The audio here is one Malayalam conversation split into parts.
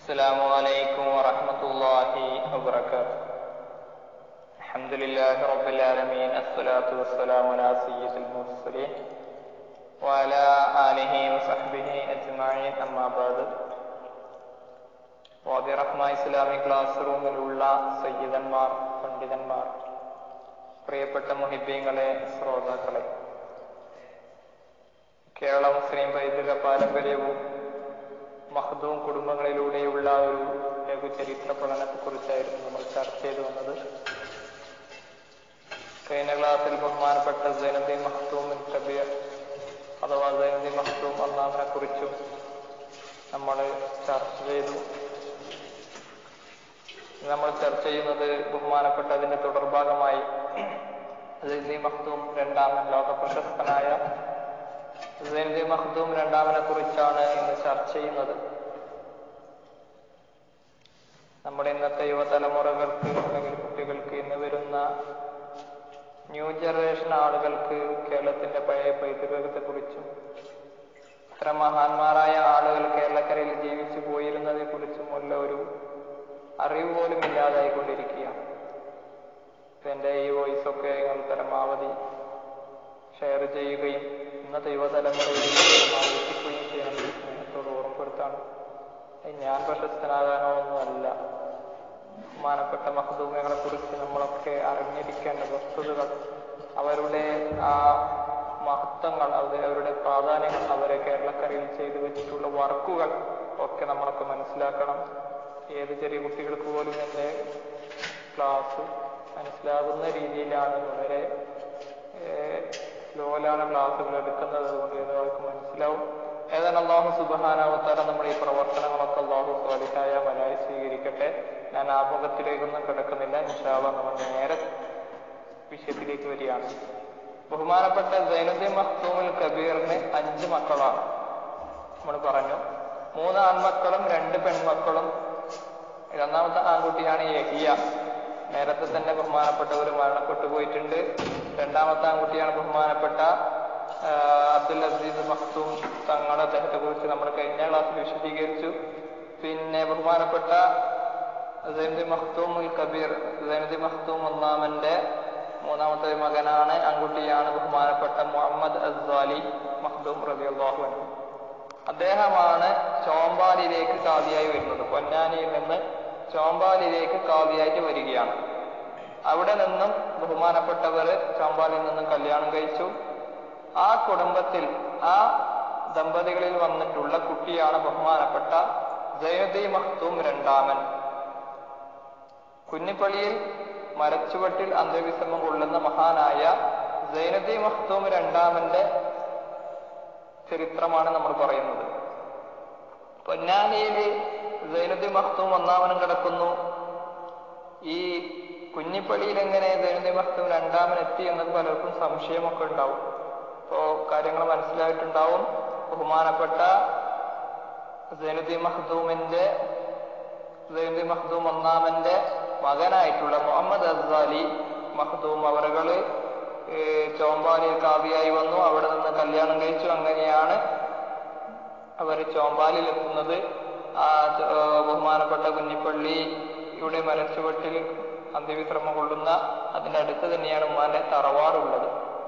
السلام عليكم ورحمة الله وبركاته الحمد لله رب العالمين الصلاة والسلام على سيد المرسلين وعلى آله وصحبه أجمعين أما بعد വാദി റഹ്മ ഇസ്ലാമിക് ക്ലാസ് റൂമിലുള്ള സയ്യിദന്മാർ പണ്ഡിതന്മാർ പ്രിയപ്പെട്ട മുഹിബീങ്ങളെ ശ്രോതാക്കളെ കേരള മുസ്ലിം പൈതൃക പാരമ്പര്യവും മഹദൂം കുടുംബങ്ങളിലൂടെയുള്ള ഒരു ലഘു ചരിത്ര പഠനത്തെക്കുറിച്ചായിരുന്നു നമ്മൾ ചർച്ച ചെയ്തു വന്നത് കഴിഞ്ഞ ക്ലാസ്സിൽ ബഹുമാനപ്പെട്ട സൈനദി മഹ്തൂം കബീർ അഥവാ സൈനദി മഹ്തൂം ഒന്നാമനെ കുറിച്ചും നമ്മൾ ചർച്ച ചെയ്തു നമ്മൾ ചർച്ച ചെയ്യുന്നത് ബഹുമാനപ്പെട്ട അതിന്റെ തുടർഭാഗമായി സൈനദി മഹ്തൂം രണ്ടാമൻ ലോക പ്രശസ്തനായ സൈനദി മഹ്തൂം രണ്ടാമനെ കുറിച്ചാണ് ഇന്ന് ചർച്ച ചെയ്യുന്നത് നമ്മുടെ ഇന്നത്തെ യുവതലമുറകൾക്ക് അല്ലെങ്കിൽ കുട്ടികൾക്ക് ഇന്ന് വരുന്ന ന്യൂ ജനറേഷൻ ആളുകൾക്ക് കേരളത്തിന്റെ പഴയ പൈതൃകത്തെ കുറിച്ചും ഇത്ര മഹാന്മാരായ ആളുകൾ കേരളക്കരയിൽ ജീവിച്ചു പോയിരുന്നതിനെ കുറിച്ചും ഉള്ള ഒരു അറിവ് പോലും ഇല്ലാതായിക്കൊണ്ടിരിക്കുകയാണ് എന്റെ ഈ വോയിസ് ഒക്കെ നിങ്ങൾ പരമാവധി ഷെയർ ചെയ്യുകയും ഇന്നത്തെ യുവതലമുറയിൽ ആലോചിക്കുകയും ചെയ്യണം സ്നേഹത്തോട് ഓർമ്മപ്പെടുത്താണ് ഞാൻ പ്രശസ്തനാകാനോ ഒന്നുമല്ല ബഹുമാനപ്പെട്ട മഹദൂമകളെ കുറിച്ച് നമ്മളൊക്കെ അറിഞ്ഞിരിക്കേണ്ട വസ്തുതകൾ അവരുടെ ആ മഹത്വങ്ങൾ അവരുടെ പ്രാധാന്യങ്ങൾ അവരെ കേരളക്കരയിൽ ചെയ്തു വെച്ചിട്ടുള്ള വർക്കുകൾ ഒക്കെ നമ്മളൊക്കെ മനസ്സിലാക്കണം ഏത് ചെറിയ കുട്ടികൾക്ക് പോലും എൻ്റെ ക്ലാസ് മനസ്സിലാകുന്ന രീതിയിലാണ് വളരെ സ്ലോയിലാണ് ക്ലാസ്സുകൾ എടുക്കുന്നത് അതുകൊണ്ട് ഇത് അവർക്ക് മനസ്സിലാവും ഏതാണ് അള്ളാഹു സുബാനാവത്താര നമ്മുടെ ഈ പ്രവർത്തനങ്ങളൊക്കെ അള്ളാഹു സ്വാലിഹായ മലായി സ്വീകരിക്കട്ടെ ഞാൻ ആമുഖത്തിലേക്കൊന്നും കിടക്കുന്നില്ല ഇൻഷാവ നമ്മൾ നേരെ വിഷയത്തിലേക്ക് വരികയാണ് ബഹുമാനപ്പെട്ട സൈനുദ്ദീൻ മഹ്തൂമുൽ കബീറിന് അഞ്ച് മക്കളാണ് നമ്മൾ പറഞ്ഞു മൂന്ന് ആൺമക്കളും രണ്ട് പെൺമക്കളും രണ്ടാമത്തെ ആൺകുട്ടിയാണ് യഹിയ നേരത്തെ തന്നെ ബഹുമാനപ്പെട്ടവർ മരണപ്പെട്ടു പോയിട്ടുണ്ട് രണ്ടാമത്തെ ആൺകുട്ടിയാണ് ബഹുമാനപ്പെട്ട അബ്ദുൽ അസീസ് മഖ്തൂം തങ്ങൾ അദ്ദേഹത്തെ കുറിച്ച് നമ്മൾ കഴിഞ്ഞ ക്ലാസ്സിൽ വിശദീകരിച്ചു പിന്നെ ബഹുമാനപ്പെട്ട സൈനദി മഖ്തൂം ഉൽ കബീർ സൈനദി മഖ്തൂം ഒന്നാമന്റെ മൂന്നാമത്തെ മകനാണ് ആൺകുട്ടിയാണ് ബഹുമാനപ്പെട്ട മുഹമ്മദ് അസ്വാലി മഖ്തൂം റബിഅള്ളാഹു അൻഹു അദ്ദേഹമാണ് ചോമ്പാലിലേക്ക് കാതിയായി വരുന്നത് പൊന്നാനിയിൽ നിന്ന് ചോമ്പാലിലേക്ക് കാതിയായിട്ട് വരികയാണ് അവിടെ നിന്നും ബഹുമാനപ്പെട്ടവർ ചോമ്പാലിൽ നിന്നും കല്യാണം കഴിച്ചു ആ കുടുംബത്തിൽ ആ ദമ്പതികളിൽ വന്നിട്ടുള്ള കുട്ടിയാണ് ബഹുമാനപ്പെട്ട ജയദി മഹ്തൂം രണ്ടാമൻ കുഞ്ഞിപ്പള്ളിയിൽ മരച്ചുവട്ടിൽ അന്ത്യവിശ്രമം കൊള്ളുന്ന മഹാനായ ജൈനദി മഹ്തൂം രണ്ടാമന്റെ ചരിത്രമാണ് നമ്മൾ പറയുന്നത് പൊന്നാനിയില് ജൈനദി മഹ്തൂം ഒന്നാമനും കിടക്കുന്നു ഈ കുഞ്ഞിപ്പള്ളിയിൽ എങ്ങനെ ജൈനദി മഹ്തൂം രണ്ടാമൻ എത്തി എന്നത് പലർക്കും സംശയമൊക്കെ ഉണ്ടാവും ഇപ്പോ കാര്യങ്ങൾ മനസ്സിലായിട്ടുണ്ടാവും ബഹുമാനപ്പെട്ട ജൈനുദ്ദീൻ മഹ്ദൂമിന്റെ ജൈനുദ്ദീൻ മഹ്ദൂം ഒന്നാമന്റെ മകനായിട്ടുള്ള മുഹമ്മദ് അസ്സാലി മഹ്ദൂം അവറുകള് ചോമ്പാലിൽ കാവ്യായി വന്നു അവിടെ നിന്ന് കല്യാണം കഴിച്ചു അങ്ങനെയാണ് അവർ ചോമ്പാലിൽ എത്തുന്നത് ആ ബഹുമാനപ്പെട്ട കുഞ്ഞിപ്പള്ളി ഇവിടെ മരച്ചുവട്ടിൽ അന്ത്യവിശ്രമം കൊള്ളുന്ന അതിന്റെ അടുത്ത് തന്നെയാണ് ഉമ്മാന്റെ തറവാടുള്ളത്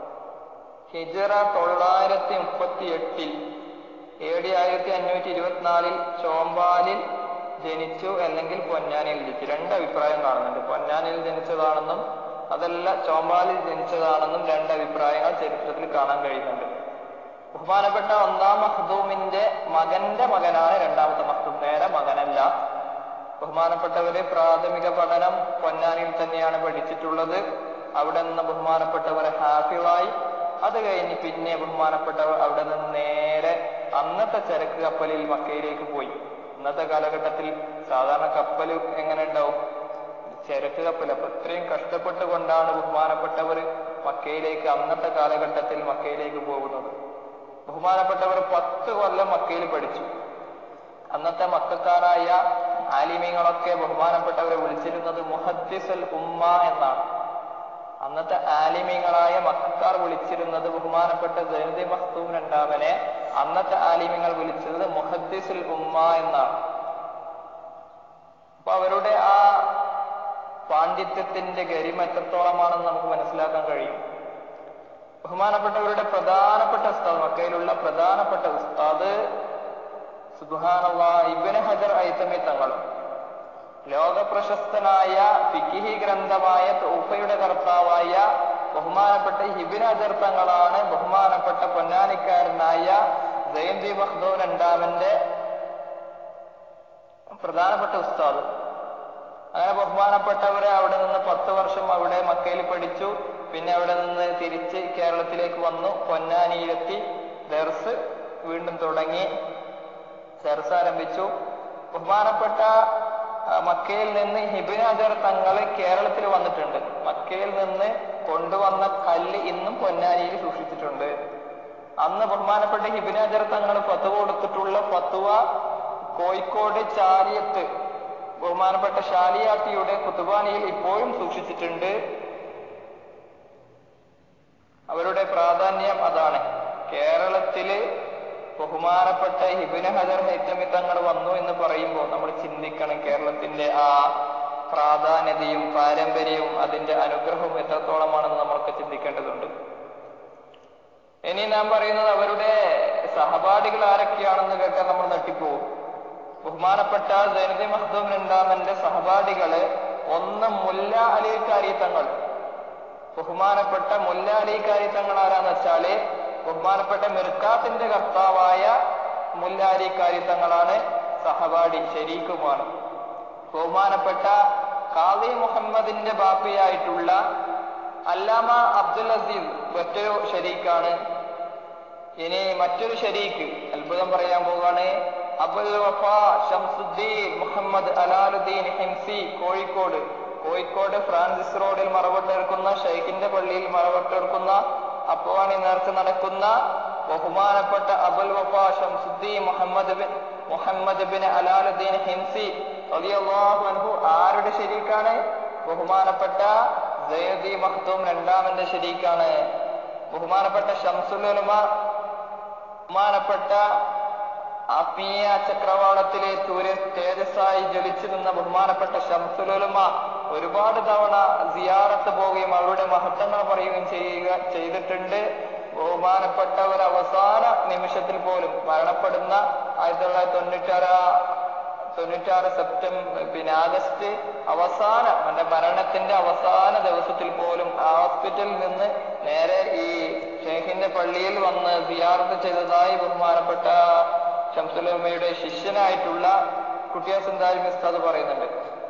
ഹിജറ തൊള്ളായിരത്തി മുപ്പത്തി എട്ടിൽ എ ഡി ആയിരത്തി അഞ്ഞൂറ്റി ഇരുപത്തിനാലിൽ ചോമ്പാലിൽ ജനിച്ചു അല്ലെങ്കിൽ പൊന്നാനിയിൽ ജനിച്ചു രണ്ട് അഭിപ്രായം കാണുന്നുണ്ട് പൊന്നാനിയിൽ ജനിച്ചതാണെന്നും അതല്ല ചോമ്പാലിൽ ജനിച്ചതാണെന്നും രണ്ട് അഭിപ്രായങ്ങൾ ചരിത്രത്തിൽ കാണാൻ കഴിയുന്നുണ്ട് ബഹുമാനപ്പെട്ട ഒന്നാം മഹ്ദൂമിന്റെ മകന്റെ മകനാണ് രണ്ടാമത്തെ മഹ്ദൂം നേരെ മകനല്ല ബഹുമാനപ്പെട്ടവര് പ്രാഥമിക പഠനം പൊന്നാനിയിൽ തന്നെയാണ് പഠിച്ചിട്ടുള്ളത് അവിടെ നിന്ന് ബഹുമാനപ്പെട്ടവരെ ഹാഫിളായി അത് കഴിഞ്ഞ് പിന്നെ ബഹുമാനപ്പെട്ടവർ അവിടെ നിന്ന് നേരെ അന്നത്തെ ചരക്ക് കപ്പലിൽ മക്കയിലേക്ക് പോയി ഇന്നത്തെ കാലഘട്ടത്തിൽ സാധാരണ കപ്പൽ എങ്ങനെ ഉണ്ടാവും ചരക്ക് കപ്പൽ അപ്പൊ ഇത്രയും കഷ്ടപ്പെട്ടുകൊണ്ടാണ് ബഹുമാനപ്പെട്ടവർ മക്കയിലേക്ക് അന്നത്തെ കാലഘട്ടത്തിൽ മക്കയിലേക്ക് പോകുന്നത് ബഹുമാനപ്പെട്ടവർ പത്ത് കൊല്ലം മക്കയിൽ പഠിച്ചു അന്നത്തെ മക്കാരായ ആലിമീങ്ങളൊക്കെ ബഹുമാനപ്പെട്ടവരെ വിളിച്ചിരുന്നത് മുഹദ്ദിസുൽ ഉമ്മ എന്നാണ് അന്നത്തെ ആലിമീങ്ങളായ മക്കാർ വിളിച്ചിരുന്നത് ബഹുമാനപ്പെട്ട ജയന്തി മഹ്തൂം രണ്ടാമനെ അന്നത്തെ ആലിമ്യങ്ങൾ വിളിച്ചത് മുഹദ്ദിസുൽ ഉമ്മ എന്നാണ് അപ്പൊ അവരുടെ ആ പാണ്ഡിത്യത്തിന്റെ ഗരിമ എത്രത്തോളമാണെന്ന് നമുക്ക് മനസ്സിലാക്കാൻ കഴിയും ബഹുമാനപ്പെട്ടവരുടെ പ്രധാനപ്പെട്ട ഉസ്താദ് മക്കയിലുള്ള പ്രധാനപ്പെട്ട ഉസ്താദ് സുബാനുള്ള ഇബിന് ഹജർ ഐത്തമി തങ്ങൾ ലോകപ്രശസ്തനായ ഫിക്കിഹി ഗ്രന്ഥമായ തൗഫയുടെ കർത്താവായ ബഹുമാനപ്പെട്ട ഹിബിൻ ഹജർ തങ്ങളാണ് ബഹുമാനപ്പെട്ട പൊന്നാനിക്കാരനായ ജയന്തി മഹ്ദൂ രണ്ടാമന്റെ പ്രധാനപ്പെട്ട ഉസ്താദ് അങ്ങനെ ബഹുമാനപ്പെട്ടവരെ അവിടെ നിന്ന് പത്ത് വർഷം അവിടെ മക്കയിൽ പഠിച്ചു പിന്നെ അവിടെ നിന്ന് തിരിച്ച് കേരളത്തിലേക്ക് വന്നു പൊന്നാനിയിലെത്തി ദർസ് വീണ്ടും തുടങ്ങി ദർസ് ആരംഭിച്ചു ബഹുമാനപ്പെട്ട ആ, മക്കയിൽ നിന്ന് ഹിബിൻ അജർ തങ്ങൾ കേരളത്തിൽ വന്നിട്ടുണ്ട് മക്കയിൽ നിന്ന് കൊണ്ടുവന്ന കല്ല് ഇന്നും പൊന്നാനിയിൽ സൂക്ഷിച്ചിട്ടുണ്ട് അന്ന് ബഹുമാനപ്പെട്ട ഹിബിൻ അജർ തങ്ങൾ ഫത്തുവ കൊടുത്തിട്ടുള്ള ഫത്തുവ കോഴിക്കോട് ചാലിയത്ത് ബഹുമാനപ്പെട്ട ഷാലിയാത്തിയുടെ കുത്തുബാനിയിൽ ഇപ്പോഴും സൂക്ഷിച്ചിട്ടുണ്ട് അവരുടെ പ്രാധാന്യം അതാണ് കേരളത്തില് ബഹുമാനപ്പെട്ട ഹിബിന് ഹജർ ഹൈത്തമി തങ്ങൾ വന്നു എന്ന് പറയുമ്പോൾ നമ്മൾ ചിന്തിക്കണം കേരളത്തിന്റെ ആ പ്രാധാന്യതയും പാരമ്പര്യവും അതിന്റെ അനുഗ്രഹവും എത്രത്തോളമാണെന്ന് നമ്മൾക്ക് ചിന്തിക്കേണ്ടതുണ്ട് ഇനി നാം പറയുന്നത് അവരുടെ സഹപാഠികൾ ആരൊക്കെയാണെന്ന് കേട്ടാൽ നമ്മൾ നെട്ടിപ്പോവും ബഹുമാനപ്പെട്ട ജനതി മഹ്ദൂം രണ്ടാമന്റെ സഹപാഠികള് ഒന്ന് മുല്ല അലി കാര്യത്തങ്ങൾ ബഹുമാനപ്പെട്ട മുല്ല അലി കാര്യത്തങ്ങൾ ആരാന്ന് വെച്ചാല് ബഹുമാനപ്പെട്ട മിർക്കാത്തിന്റെ കർത്താവായ മുല്ല അലി കാര്യത്തങ്ങളാണ് സഹപാഠി ശരീക്കുമാണ് ബഹുമാനപ്പെട്ട ഖാദി മുഹമ്മദിന്റെ ബാപ്പയായിട്ടുള്ള അല്ലാമ അബ്ദുൽ അസീസ് മറ്റൊരു ഷരീക്കാണ് ഇനി മറ്റൊരു ഷരീക്ക് അത്ഭുതം പറയാൻ പോവുകയാണ് അബുൽ വഫ ഷംസുദ്ദീൻ മുഹമ്മദ് അലാലുദ്ദീൻ ഹിംസി കോഴിക്കോട് കോഴിക്കോട് ഫ്രാൻസിസ് റോഡിൽ മറവട്ടെടുക്കുന്ന ഷെയ്ഖിന്റെ പള്ളിയിൽ മറവട്ടെടുക്കുന്ന അപ്പോവാണി നേർച്ച നടക്കുന്ന ബഹുമാനപ്പെട്ട അബുൽ വഫ ഷംസുദ്ദീൻ മുഹമ്മദ് ബിൻ മുഹമ്മദ് ബിൻ അലാലുദ്ദീൻ ഹിംസി റളിയല്ലാഹു അൻഹു ആരുടെ ശരീക്കാണ് ബഹുമാനപ്പെട്ട സയ്യദി മഖ്ദൂം രണ്ടാമന്റെ ശരീക്കാണ് ബഹുമാനപ്പെട്ട ഷംസുലുലമ ബഹുമാനപ്പെട്ട ആത്മീയ ചക്രവാളത്തിലെ സൂര്യൻ തേജസ്സായി ജ്വലിച്ചു നിന്ന ബഹുമാനപ്പെട്ട ഷംസുലുലമ ഒരുപാട് തവണ സിയാറത്ത് പോവുകയും അവരുടെ മഹത്വങ്ങൾ പറയുകയും ചെയ്യുക ചെയ്തിട്ടുണ്ട് ബഹുമാനപ്പെട്ട ഒരു അവസാന നിമിഷത്തിൽ പോലും മരണപ്പെടുന്ന ആയിരത്തി തൊള്ളായിരത്തി തൊണ്ണൂറ്റാറ് തൊണ്ണൂറ്റാറ് സെപ്റ്റംബർ പിന്നെ ആഗസ്റ്റ് അവസാന എന്റെ മരണത്തിന്റെ അവസാന ദിവസത്തിൽ പോലും ആ ഹോസ്പിറ്റലിൽ നിന്ന് നേരെ ഈ ഷേഖിന്റെ പള്ളിയിൽ വന്ന് സിയാർത്ത് ചെയ്തതായി ബഹുമാനപ്പെട്ട ഷംസുലമ്മയുടെ ശിഷ്യനായിട്ടുള്ള കുട്ടിയാസന്താരി മിസ്താദ് പറയുന്നുണ്ട്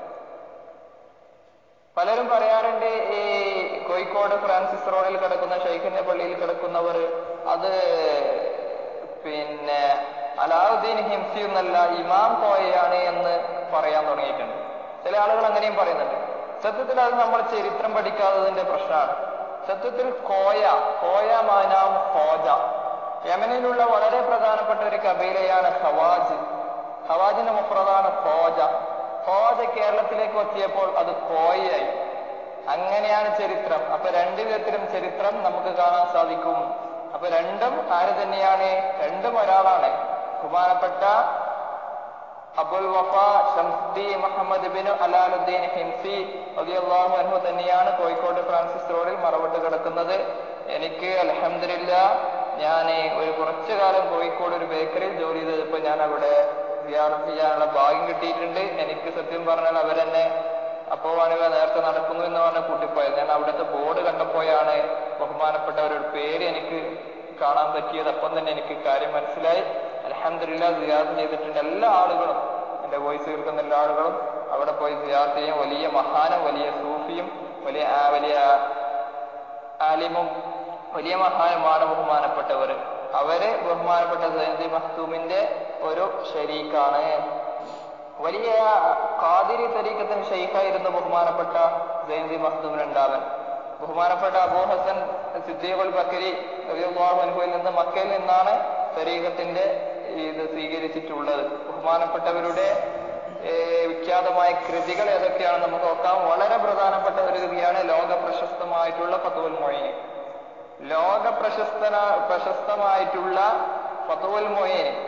പലരും പറയാറുണ്ട് ഈ കോഴിക്കോട് ഫ്രാൻസിസ് റോഡിൽ കിടക്കുന്ന ഷെയ്ഖിന്റെ പള്ളിയിൽ കിടക്കുന്നവർ അത് പിന്നെ അലാവുദ്ദീൻ ഹിംസി എന്നല്ല ഇമാം കോയയാണ് എന്ന് പറയാൻ തുടങ്ങിയിട്ടുണ്ട് ചില ആളുകൾ അങ്ങനെയും പറയുന്നുണ്ട് സത്യത്തിൽ അത് നമ്മൾ ചരിത്രം പഠിക്കാത്തതിന്റെ പ്രശ്നമാണ് സത്യത്തിൽ കോയ കോയ മാനാം ഹോജ യമനിലുള്ള വളരെ പ്രധാനപ്പെട്ട ഒരു കബീലയാണ് ഹവാജ് ഹവാജിന്റെ മുഫ്രദാണ് ഹോജ ഹോജ കേരളത്തിലേക്ക് എത്തിയപ്പോൾ അത് കോയയായി അങ്ങനെയാണ് ചരിത്രം അപ്പൊ രണ്ടു വിധത്തിലും ചരിത്രം നമുക്ക് കാണാൻ സാധിക്കും അപ്പൊ രണ്ടും ആര് തന്നെയാണ് രണ്ടും ഒരാളാണ് ബഹുമാനപ്പെട്ട അബുൽ വഫ ഷംസുദ്ദീൻ മുഹമ്മദ് ബിൻ അലാലുദ്ദീൻ ഹിംസി റളിയല്ലാഹു അൻഹു തന്നെയാണ് കോഴിക്കോട് ഫ്രാൻസിസ് റോഡിൽ മറവിട്ട് കിടക്കുന്നത് എനിക്ക് അലഹമില്ല ഞാൻ ഒരു കുറച്ചു കാലം കോഴിക്കോട് ഒരു ബേക്കറിയിൽ ജോലി ചെയ്തപ്പോൾ ഞാൻ അവിടെ സിയാറത്ത് ചെയ്യാനുള്ള ഭാഗ്യം കിട്ടിയിട്ടുണ്ട് എനിക്ക് സത്യം പറഞ്ഞാൽ അവരെന്നെ അപ്പോഴാണ് നേരത്തെ നടക്കുന്നു എന്ന് പറഞ്ഞ കൂട്ടിപ്പോയത് ഞാൻ അവിടുത്തെ ബോർഡ് കണ്ടപ്പോഴാണ് ബഹുമാനപ്പെട്ടവരുടെ പേര് എനിക്ക് കാണാൻ പറ്റിയത് അപ്പം തന്നെ എനിക്ക് കാര്യം മനസ്സിലായി അലഹമില്ല സിയാർത്ത് ചെയ്തിട്ടുണ്ട് എല്ലാ ആളുകളും എന്റെ വോയിസ് കേൾക്കുന്ന എല്ലാ ആളുകളും അവിടെ പോയി സിയാർത്ത് ചെയ്യും വലിയ മഹാനും വലിയ സൂഫിയും വലിയ ആ, വലിയ ആലിമും വലിയ മഹാനുമാണ് ബഹുമാനപ്പെട്ടവർ അവര് ബഹുമാനപ്പെട്ട സൈദി മഹ്തൂമിന്റെ ഒരു ഷരീക്കാണ് വലിയ കാതിരി തരീക്കത്തിന് ഷെയ്ഖായിരുന്നു ബഹുമാനപ്പെട്ട ജയന്തി മഖ്ദൂം രണ്ടാമൻ ബഹുമാനപ്പെട്ട അബൂ ഹസൻ സിദ്ദീഖുൽ ബക്കരി റളിയല്ലാഹു അൻഹുവിൽ നിന്ന് മക്കയിൽ നിന്നാണ് തരീഖത്തിന്റെ ഇത് സ്വീകരിച്ചിട്ടുള്ളത് ബഹുമാനപ്പെട്ടവരുടെ ഏർ, വിഖ്യാതമായ കൃതികൾ ഏതൊക്കെയാണെന്ന് നമുക്ക് നോക്കാം വളരെ പ്രധാനപ്പെട്ട ഒരു കൃതിയാണ് ലോക പ്രശസ്തമായിട്ടുള്ള ഫത്തുൽ മൊയ്ന് ലോക പ്രശസ്തന പ്രശസ്തമായിട്ടുള്ള ഫത്തുൽ മൊയ്ന്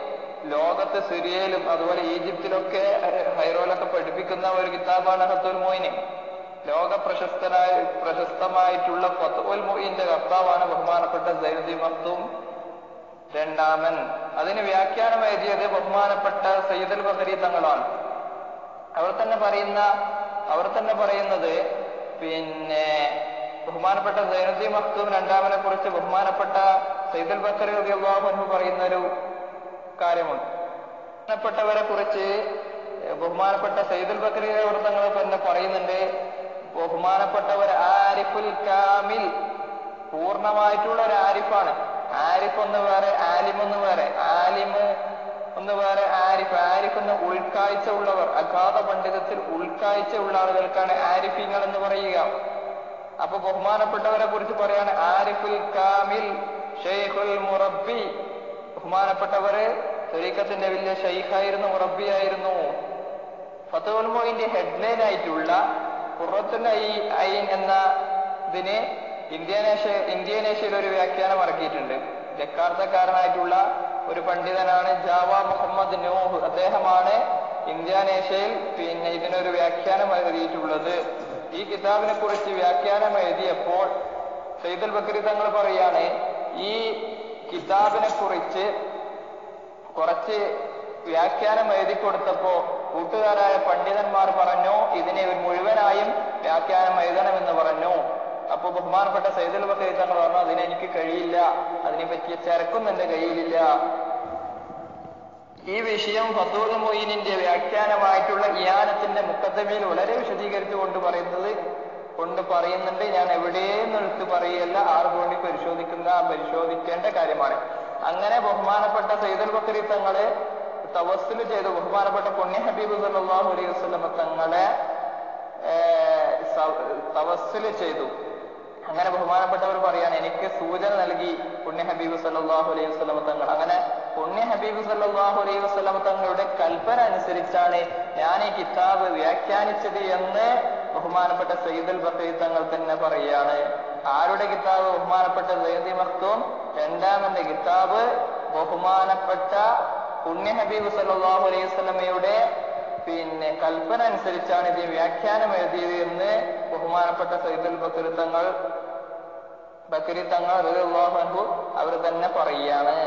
ലോകത്ത് സിറിയയിലും അതുപോലെ ഈജിപ്തിലൊക്കെ ഹൈറോലൊക്കെ പഠിപ്പിക്കുന്ന ഒരു കിതാബാണ് ഫത്തുൽ മൊയിന് ലോക പ്രശസ്തനായ പ്രശസ്തമായിട്ടുള്ള ഫത്തുൽ മൊയിന്റെ കർത്താവാണ് ബഹുമാനപ്പെട്ട സൈനുദ്ദീൻ മക്തൂം രണ്ടാമൻ അതിന് വ്യാഖ്യാനം എഴുതിയത് ബഹുമാനപ്പെട്ട സയ്യിദുൽ ബദരി തങ്ങളാണ് അവർ തന്നെ പറയുന്ന അവർ തന്നെ പറയുന്നത് പിന്നെ ബഹുമാനപ്പെട്ട സൈനുദ്ദീൻ മഖ്തൂം രണ്ടാമനെ കുറിച്ച് ബഹുമാനപ്പെട്ട സൈദുൽ ബക്കറി അള്ളാഹു പറയുന്ന ഒരു കാര്യമുണ്ട് ബഹുമാനപ്പെട്ടവരെ കുറിച്ച് ബഹുമാനപ്പെട്ട സൈദുൽ ബക്കറി അവർ തങ്ങൾ തന്നെ പറയുന്നുണ്ട് ബഹുമാനപ്പെട്ടവർ ആരിഫുൽ കാമിൽ പൂർണ്ണമായിട്ടുള്ള ഒരു ആരിഫാണ് ആരിഫ് ഒന്ന് വേറെ ആലിം ഒന്ന് വേറെ ആലിമ് ഒന്ന് വേറെ ആരിഫ് ആരിഫ് എന്ന ഉൾക്കാഴ്ച ഉള്ളവർ അഗാധ പണ്ഡിതത്തിൽ ഉൾക്കാഴ്ച ഉള്ള ആളുകൾക്കാണ് ആരിഫിങ്ങൾ എന്ന് പറയുക അപ്പൊ ബഹുമാനപ്പെട്ടവരെ കുറിച്ച് പറയാണ് ആരിഫുൽ കാമിൽ ഷെയ്ഖുൽ മുറബി ബഹുമാനപ്പെട്ടവര് തൊരീക്കത്തിന്റെ വലിയ ഷെയ്ഖായിരുന്നു മുറബിയായിരുന്നു ഫത്തുൽ മൊയിന്റെ ഹെഡ്ലൈൻ ആയിട്ടുള്ള ഖുറത്തുൽ ഐൻ എന്ന ഇതിന് ഇന്ത്യാനേഷ്യ ഇന്ത്യാനേഷ്യയിൽ ഒരു വ്യാഖ്യാനം ഇറക്കിയിട്ടുണ്ട് ജക്കാർത്തക്കാരനായിട്ടുള്ള ഒരു പണ്ഡിതനാണ് ജാവ മുഹമ്മദ് നൂഹ് അദ്ദേഹമാണ് ഇന്ത്യാനേഷ്യയിൽ പിന്നെ ഇതിനൊരു വ്യാഖ്യാനം എഴുതിയിട്ടുള്ളത് ഈ കിതാബിനെ കുറിച്ച് വ്യാഖ്യാനം എഴുതിയപ്പോൾ സൈദുൽ ബക്കരി തങ്ങൾ പറയാണ് ഈ കിതാബിനെ കുറിച്ച് കുറച്ച് വ്യാഖ്യാനം എഴുതി കൊടുത്തപ്പോ കൂട്ടുകാരായ പണ്ഡിതന്മാർ പറഞ്ഞു ഇതിനെ ഒരു മുഴുവനായും വ്യാഖ്യാനം എഴുതണമെന്ന് പറഞ്ഞു അപ്പൊ ബഹുമാനപ്പെട്ട സൈദുൽ ബക്കരി തങ്ങൾ പറഞ്ഞു അതിനെനിക്ക് കഴിയില്ല അതിനെ പറ്റിയ ചരക്കൊന്നും എന്റെ കയ്യിലില്ല ഈ വിഷയം ഫത്തൂൽ മൊയ്നിന്റെ വ്യാഖ്യാനമായിട്ടുള്ള ഇയാനത്തിന്റെ മുക്കത്തമയിൽ വളരെ വിശദീകരിച്ചുകൊണ്ട് പറയുന്നത് കൊണ്ട് പറയുന്നുണ്ട് ഞാൻ എവിടെയും എടുത്ത് പറയല്ല ആർക്ക് വേണ്ടി പരിശോധിക്കുന്ന പരിശോധിക്കേണ്ട കാര്യമാണ് അങ്ങനെ ബഹുമാനപ്പെട്ട സൈദുൽ ബക്കരി തങ്ങള് തവസ്സിൽ ചെയ്തു ബഹുമാനപ്പെട്ട പുണ്യ ഹബീബ് സല്ലാഹു അലൈഹി വസ്ലമ തങ്ങളെ തവസ്സിൽ ചെയ്തു അങ്ങനെ ബഹുമാനപ്പെട്ടവർ പറയാണ് എനിക്ക് സൂചന നൽകി പുണ്യ ഹബീബ് സല്ലാഹു അലൈഹി വസ്ലമ തങ്ങൾ അങ്ങനെ പുണ്യ ഹബീബ് സല്ലാഹു അലൈഹി വസ്ലമ തങ്ങളുടെ കൽപ്പന അനുസരിച്ചാണ് ഞാൻ ഈ കിതാബ് വ്യാഖ്യാനിച്ചത് എന്ന് ബഹുമാനപ്പെട്ട സയ്യിദുൽ ബക്കരി തങ്ങൾ തന്നെ പറയാണ് ആരുടെ കിതാബ് ബഹുമാനപ്പെട്ട സയ്യദി മഖ്തൂം രണ്ടാമന്റെ കിതാബ് ബഹുമാനപ്പെട്ട പുണ്യ ഹബീബ് സല്ലാഹു അലൈഹി വസ്ലമയുടെ പിന്നെ കൽപ്പന അനുസരിച്ചാണ് ഇത് വ്യാഖ്യാനം എഴുതിയത് എന്ന് ബഹുമാനപ്പെട്ട സൈദുൽ ബക്കരി തങ്ങൾ ബക്കരി തങ്ങൾ റളിയല്ലാഹു അവർ തന്നെ പറയാണ്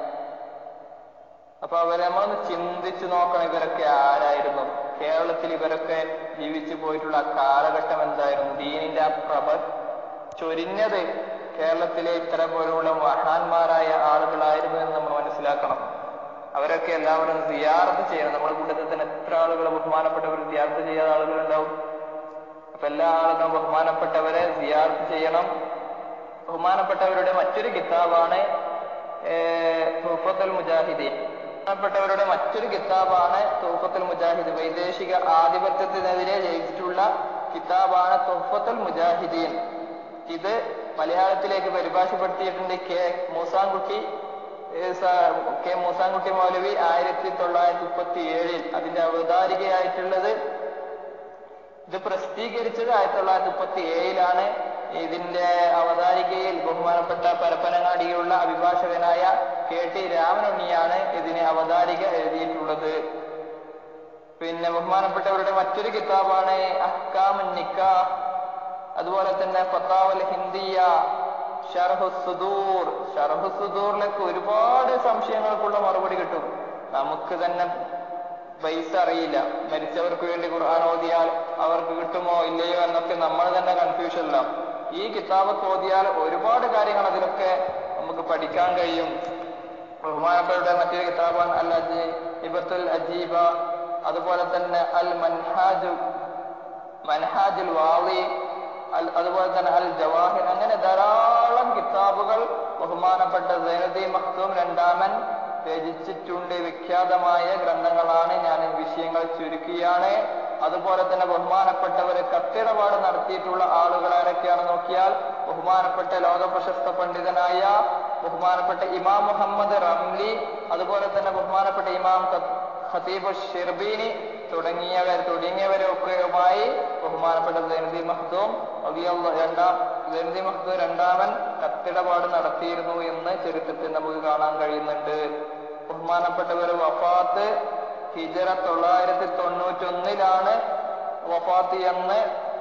അപ്പൊ അവരെ നമ്മളൊന്ന് ചിന്തിച്ചു നോക്കണം ഇവരൊക്കെ ആരായിരുന്നു കേരളത്തിൽ ഇവരൊക്കെ ജീവിച്ചു പോയിട്ടുള്ള ആ കാലഘട്ടം എന്തായിരുന്നു ദീനിന്റെ ആ പ്രഭ ചൊരിഞ്ഞത് കേരളത്തിലെ ഇത്ര പോലുള്ള മഹാന്മാരായ ആളുകളായിരുന്നു എന്ന് നമ്മൾ മനസ്സിലാക്കണം അവരൊക്കെ എല്ലാവരും സിയാർത്ത് ചെയ്യണം നമ്മുടെ കൂട്ടത്തിൽ തന്നെ എത്ര ആളുകൾ ബഹുമാനപ്പെട്ടവർ സിയാർത്ത് ചെയ്യാത്ത ആളുകളുണ്ടാവും അപ്പൊ എല്ലാ ആളുകളും ബഹുമാനപ്പെട്ടവരെ സിയാർത്ത് ചെയ്യണം ബഹുമാനപ്പെട്ടവരുടെ മറ്റൊരു കിതാബാണ് തൂഫത്തുൽ മുജാഹിദീൻ ബഹുമാനപ്പെട്ടവരുടെ മറ്റൊരു കിതാബാണ് തൂഫത്തുൽ മുജാഹിദ് വൈദേശിക ആധിപത്യത്തിനെതിരെ ജയിച്ചിട്ടുള്ള കിതാബാണ് തുഫത്തുൽ മുജാഹിദീൻ ഇത് മലയാളത്തിലേക്ക് പരിഭാഷപ്പെടുത്തിയിട്ടുണ്ട് കെ മൂസാൻകുട്ടി കെ മൂസാൻകുട്ടി മൗലവി ആയിരത്തി തൊള്ളായിരത്തി മുപ്പത്തി ഏഴിൽ അതിന്റെ അവതാരികയായിട്ടുള്ളത് ഇത് പ്രസിദ്ധീകരിച്ചത് ആയിരത്തി തൊള്ളായിരത്തി മുപ്പത്തി ഏഴിലാണ് ഇതിന്റെ അവതാരികയിൽ ബഹുമാനപ്പെട്ട പരപ്പനങ്ങാടിയിലുള്ള അഭിഭാഷകനായ കെ ടി രാമനുണ്ണിയാണ് ഇതിന് അവതാരിക എഴുതിയിട്ടുള്ളത് പിന്നെ ബഹുമാനപ്പെട്ടവരുടെ മറ്റൊരു കിതാബാണ് അഹ്കാമുൻ നിക്കാ അതുപോലെ തന്നെ ഫത്താവൽ ഹിന്ദിയ ഷർഹുസുദൂർ ഷർഹുസുദൂറിലൊക്കെ ഒരുപാട് സംശയങ്ങൾക്കുള്ള മറുപടി കിട്ടും നമുക്ക് തന്നെ പൈസ അറിയില്ല മരിച്ചവർക്ക് വേണ്ടി ഖുർആൻ ഓതിയാൽ അവർക്ക് കിട്ടുമോ ഇല്ലയോ എന്നൊക്കെ നമ്മൾ തന്നെ കൺഫ്യൂഷനിലാണ് ഈ കിതാബൊക്കെ ഓതിയാൽ ഒരുപാട് കാര്യങ്ങൾ അതിലൊക്കെ നമുക്ക് പഠിക്കാൻ കഴിയും ബഹുമാനപ്പെട്ട മറ്റൊരു കിതാബാണ് അൽ അജി ഇബത്തുൽ അജീബ അതുപോലെ തന്നെ അൽ മൻഹാജു മൻഹാജുൽ വാളി അൽ അതുപോലെ തന്നെ അൽ ജവാഹിർ അങ്ങനെ ധാരാളം കിതാബുകൾ ബഹുമാനപ്പെട്ട സൈനുദ്ദീൻ മഖ്തൂം രണ്ടാമൻ രചിച്ചിട്ടുണ്ട് വിഖ്യാതമായ ഗ്രന്ഥങ്ങളാണ് ഞാൻ ഈ വിഷയങ്ങൾ ചുരുക്കിയാണ് അതുപോലെ തന്നെ ബഹുമാനപ്പെട്ടവര് കത്തിടപാട് നടത്തിയിട്ടുള്ള ആളുകൾ ആരൊക്കെയാണ് നോക്കിയാൽ ബഹുമാനപ്പെട്ട ലോക പ്രശസ്ത പണ്ഡിതനായ ബഹുമാനപ്പെട്ട ഇമാം മുഹമ്മദ് റംലി അതുപോലെ തന്നെ ബഹുമാനപ്പെട്ട ഇമാം ഖത്തീബ് ഷിർബീനി തുടങ്ങിയവർ തുടങ്ങിയവരൊക്കെയുമായി ബഹുമാനപ്പെട്ട ജനതി മഹ്ദൂം രണ്ടാം ജനതി മഹ്ദൂം രണ്ടാമൻ കത്തിടപാട് നടത്തിയിരുന്നു എന്ന് ചരിത്രത്തിൽ നമുക്ക് കാണാൻ കഴിയുന്നുണ്ട് ബഹുമാനപ്പെട്ടവർ വഫാത്ത് ഹിജറ തൊള്ളായിരത്തി തൊണ്ണൂറ്റി ഒന്നിലാണ് വഫാത്ത് എന്ന്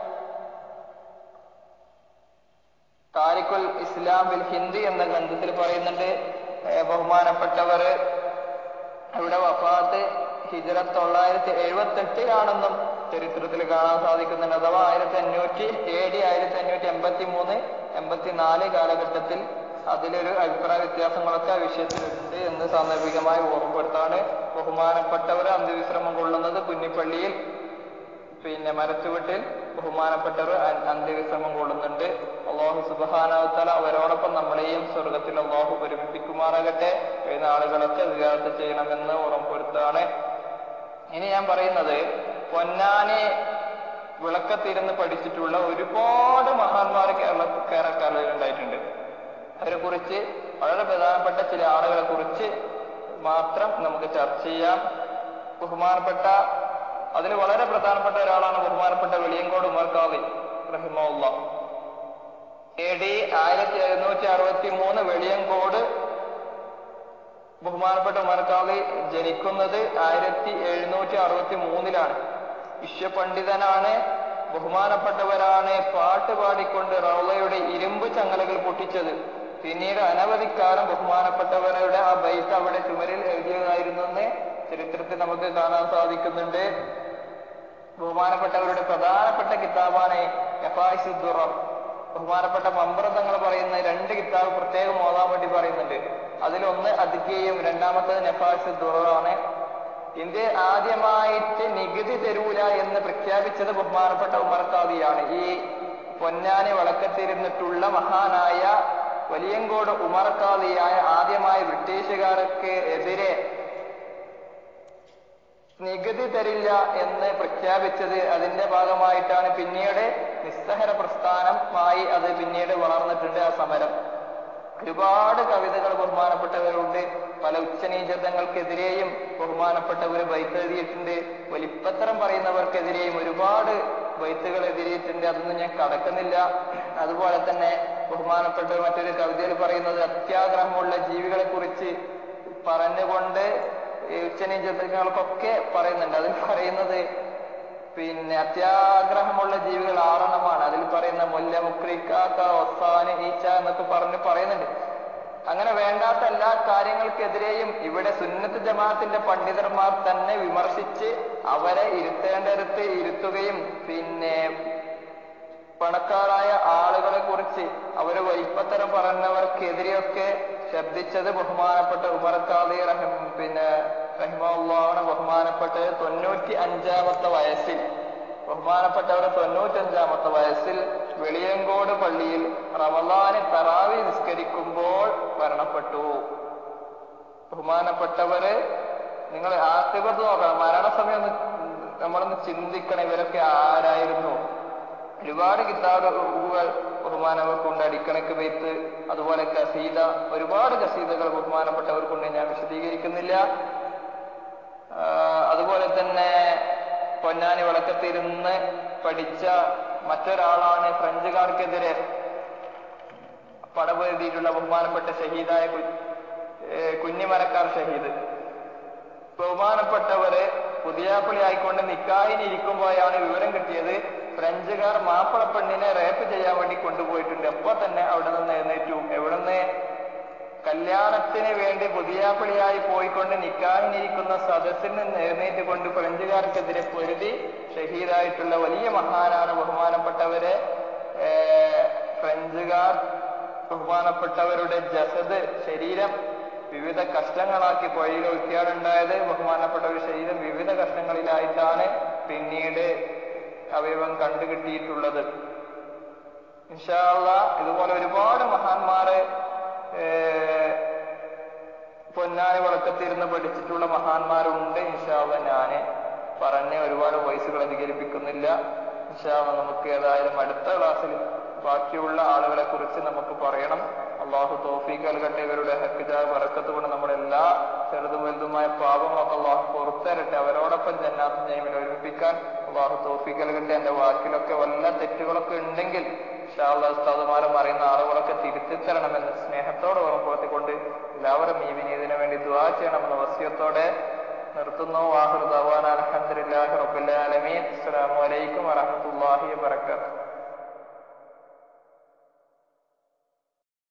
താരിഖുൽ ഇസ്ലാം ബിൽ ഹിന്ദി എന്ന ഗ്രന്ഥത്തിൽ പറയുന്നുണ്ട് ഏർ ബഹുമാനപ്പെട്ടവർ ഇവിടെ വഫാത്ത് ഹിജറ തൊള്ളായിരത്തി എഴുപത്തി എട്ടിലാണെന്നും ചരിത്രത്തിൽ കാണാൻ സാധിക്കുന്നുണ്ട് അഥവാ ആയിരത്തി അഞ്ഞൂറ്റി എ ഡി ആയിരത്തി അഞ്ഞൂറ്റി എൺപത്തി മൂന്ന് എൺപത്തിനാല് കാലഘട്ടത്തിൽ അതിലൊരു അഭിപ്രായ വ്യത്യാസങ്ങളൊക്കെ ആ വിഷയത്തിലുണ്ട് എന്ന് സാന്ദർഭികമായി ഓർമ്മപ്പെടുത്താണ് ബഹുമാനപ്പെട്ടവർ അന്ത്യവിശ്രമം കൊള്ളുന്നത് കുഞ്ഞിപ്പള്ളിയിൽ പിന്നെ മരച്ചുവട്ടിൽ ബഹുമാനപ്പെട്ടവർ അ- അന്ത്യവിശ്രമം കൊള്ളുന്നുണ്ട് അള്ളാഹു സുബാനാവത്തല അവരോടൊപ്പം നമ്മളെയും സ്വർഗത്തിൽ അള്ളാഹു ഒരുമിപ്പിക്കുമാറാകട്ടെ വരുന്ന ആളുകളൊക്കെ വികാരത്ത് ചെയ്യണമെന്ന് ഓർമ്മപ്പെടുത്താണ് ഇനി ഞാൻ പറയുന്നത് പൊന്നാനി വിളക്കത്തിരുന്ന് പഠിച്ചിട്ടുള്ള ഒരുപാട് മഹാന്മാർ കേരള കേരളക്കാരിൽ ഉണ്ടായിട്ടുണ്ട് അവരെ കുറിച്ച് വളരെ പ്രധാനപ്പെട്ട ചില ആളുകളെ കുറിച്ച് മാത്രം നമുക്ക് ചർച്ച ചെയ്യാം ബഹുമാനപ്പെട്ട അതിൽ വളരെ പ്രധാനപ്പെട്ട ഒരാളാണ് ബഹുമാനപ്പെട്ട വെളിയങ്കോട് ഉമർ ഖാദി റഹിമുള്ള എ ഡി ആയിരത്തി എഴുന്നൂറ്റി അറുപത്തി മൂന്ന് വെളിയങ്കോട് ബഹുമാനപ്പെട്ട ഉമർ ഖാദി ജനിക്കുന്നത് ആയിരത്തി എഴുന്നൂറ്റി അറുപത്തി മൂന്നിലാണ് വിശ്വപണ്ഡിതനാണ് ബഹുമാനപ്പെട്ടവരാണ് പാട്ട് പാടിക്കൊണ്ട് റൗളയുടെ ഇരുമ്പ് ചങ്ങലകൾ പൊട്ടിച്ചത് പിന്നീട് അനവധി കാലം ബഹുമാനപ്പെട്ടവരുടെ ആ ബൈത്ത് അവിടെ ചുമരിൽ എഴുതിയതായിരുന്നെന്ന് ചരിത്രത്തിൽ നമുക്ക് കാണാൻ സാധിക്കുന്നുണ്ട് ബഹുമാനപ്പെട്ടവരുടെ പ്രധാനപ്പെട്ട കിതാബാണ് യഫായിസുദ്ദുറം ബഹുമാനപ്പെട്ട മമ്പ്രതങ്ങൾ പറയുന്ന രണ്ട് കിതാബ് പ്രത്യേകം ഓതാൻ വേണ്ടി പറയുന്നുണ്ട് അതിലൊന്ന് അദ്ഗയും രണ്ടാമത്തത് നഫാസുദ്ദുറാണ് ഇന്ത്യ ആദ്യമായിട്ട് നികുതി തരൂല എന്ന് പ്രഖ്യാപിച്ചത് ബഹുമാനപ്പെട്ട ഉമർ ഖാദിയാണ് ഈ പൊന്നാനി വളക്കത്തിരുന്നിട്ടുള്ള മഹാനായ വലിയങ്കോട് ഉമർ ഖാദിയായ ആദ്യമായി ബ്രിട്ടീഷുകാർക്ക് എതിരെ നികുതി തരില്ല എന്ന് പ്രഖ്യാപിച്ചത് അതിന്റെ ഭാഗമായിട്ടാണ് പിന്നീട് നിസ്സഹര പ്രസ്ഥാനമായി അത് പിന്നീട് വളർന്നിട്ടുണ്ട് ആ സമരം ഒരുപാട് കവിതകൾ ബഹുമാനപ്പെട്ടവരുണ്ട് പല ഉച്ചനീചതങ്ങൾക്കെതിരെയും ബഹുമാനപ്പെട്ടവർ ബൈത്ത് എഴുതിയിട്ടുണ്ട് വലിപ്പത്തരം പറയുന്നവർക്കെതിരെയും ഒരുപാട് ബൈത്തുകൾ എതിരിയിട്ടുണ്ട് അതൊന്നും ഞാൻ കടക്കുന്നില്ല അതുപോലെ തന്നെ ബഹുമാനപ്പെട്ട മറ്റൊരു കവിതയിൽ പറയുന്നത് അത്യാഗ്രഹമുള്ള ജീവികളെ കുറിച്ച് പറഞ്ഞുകൊണ്ട് ഈ ഉച്ചനീചതങ്ങൾക്കൊക്കെ പറയുന്നുണ്ട് അതിൽ പറയുന്നത് പിന്നെ അത്യാഗ്രഹമുള്ള ജീവികൾ ആറെണ്ണമാണ് അതിൽ പറയുന്ന മുല്ല മുക്രിക്കാക്ക ഒസാന് ഈച്ച എന്നൊക്കെ പറഞ്ഞ് പറയുന്നുണ്ട് അങ്ങനെ വേണ്ടാത്ത എല്ലാ കാര്യങ്ങൾക്കെതിരെയും ഇവിടെ സുന്നത്ത് ജമാഅത്തിന്റെ പണ്ഡിതന്മാർ തന്നെ വിമർശിച്ച് അവരെ ഇരുത്തേണ്ടടുത്ത് ഇരുത്തുകയും പിന്നെ പണക്കാരായ ആളുകളെ കുറിച്ച് അവര് വലിപ്പത്തരം പറഞ്ഞവർക്കെതിരെയൊക്കെ ശബ്ദിച്ചത് ബഹുമാനപ്പെട്ട ഉമർ ഖാദി റഹിം പിന്നെ റഹിമുള്ളാണ് ബഹുമാനപ്പെട്ടത് തൊണ്ണൂറ്റി അഞ്ചാമത്തെ വയസ്സിൽ ബഹുമാനപ്പെട്ടവർ തൊണ്ണൂറ്റി അഞ്ചാമത്തെ വയസ്സിൽ വെളിയങ്കോട് പള്ളിയിൽ റമദാന് തറാവി നിസ്കരിക്കുമ്പോൾ മരണപ്പെട്ടു ബഹുമാനപ്പെട്ടവര് നിങ്ങൾ ആസിബത്ത് നോക്കണം മരണസമയം ഒന്ന് നമ്മളൊന്ന് ചിന്തിക്കണം ഇവരൊക്കെ ആരായിരുന്നു ഒരുപാട് കിതാബുകൾ ബഹുമാനവർക്കുണ്ട് അടിക്കണക്ക് വെയ്ത്ത് അതുപോലെ കസീദ ഒരുപാട് കസീദകൾ ബഹുമാനപ്പെട്ടവർക്കുണ്ട് ഞാൻ വിശദീകരിക്കുന്നില്ല ആ, അതുപോലെ തന്നെ പൊന്നാനി വിളക്കത്തിരുന്ന് പഠിച്ച മറ്റൊരാളാണ് ഫ്രഞ്ചുകാർക്കെതിരെ പടപൊരുതിയിട്ടുള്ള ബഹുമാനപ്പെട്ട ഷഹീദായ കു- ഏ, കുഞ്ഞിമരക്കാർ ഷഹീദ് ബഹുമാനപ്പെട്ടവര് പുതിയാപ്പള്ളി ആയിക്കൊണ്ട് നിക്കാഹിന് ഇരിക്കുമ്പോഴാണ് വിവരം കിട്ടിയത് ഫ്രഞ്ചുകാർ മാപ്പിള പെണ്ണിനെ റേപ്പ് ചെയ്യാൻ വേണ്ടി കൊണ്ടുപോയിട്ടുണ്ട് അപ്പൊ തന്നെ അവിടെ നിന്ന് എഴുന്നേറ്റു എവിടുന്ന് കല്യാണത്തിന് വേണ്ടി പുതിയാപ്പിളിയായി പോയിക്കൊണ്ട് നിക്കാഹിനിരിക്കുന്ന സദസ്സിൽ നിന്ന് എഴുന്നേറ്റ് കൊണ്ട് ഫ്രഞ്ചുകാർക്കെതിരെ പൊരുതി ഷഹീദായിട്ടുള്ള വലിയ മഹാനാണ് ബഹുമാനപ്പെട്ടവരെ ഏർ ഫ്രഞ്ചുകാർ ബഹുമാനപ്പെട്ടവരുടെ ജസദ് ശരീരം വിവിധ കഷ്ടങ്ങളാക്കി പുഴയിൽ ഒഴിക്കാറുണ്ടായത് ബഹുമാനപ്പെട്ട ഒരു ശരീരം വിവിധ കഷ്ടങ്ങളിലായിട്ടാണ് പിന്നീട് അവയവം കണ്ടുകിട്ടിയിട്ടുള്ളത് ഇൻഷാല്ല ഇതുപോലെ ഒരുപാട് മഹാന്മാര് ഏർ പൊന്നാനി വളക്കത്തിരുന്ന് പഠിച്ചിട്ടുള്ള മഹാന്മാരുണ്ട് ഇൻഷാല്ല ഞാന് പറഞ്ഞ് ഒരുപാട് വോയിസുകൾ അധികരിപ്പിക്കുന്നില്ല ഇൻഷാല്ല നമുക്ക് ഏതായാലും അടുത്ത ക്ലാസ്സിൽ ബാക്കിയുള്ള ആളുകളെ കുറിച്ച് നമുക്ക് പറയണം അള്ളാഹു തോഫീക്ക് നൽകട്ടെ ഇവരുടെ ഹക്കിജായ വറക്കത്ത് കൊണ്ട് നമ്മുടെ എല്ലാ ചെറുതും വലുതുമായ പാപങ്ങളൊക്കെ അള്ളാഹു പുറത്തരട്ടെ അവരോടൊപ്പം ജന്നാത്ത് ജൈമിൽ ഒരുമിപ്പിക്കാൻ അള്ളാഹു തോഫീക്ക് നൽകട്ടെ എന്റെ വാക്കിലൊക്കെ വല്ല തെറ്റുകളൊക്കെ ഉണ്ടെങ്കിൽ ഉസ്താദുമാരും അറിയുന്ന ആളുകളൊക്കെ തിരുത്തി തരണമെന്ന് സ്നേഹത്തോടെ ഓർമ്മപ്പെടുത്തിക്കൊണ്ട് എല്ലാവരും ഈ വിനീതിനു വേണ്ടി ദുആ ചെയ്യണമെന്ന വസ്യത്തോടെ നിർത്തുന്നു വാഹൃദാൻ അലഹദില്ലാഹി റബ്ബിൽ ആലമീൻ അസ്സലാമു അലൈക്കും വറഹ്മത്തുള്ളാഹി വബറകാതുഹു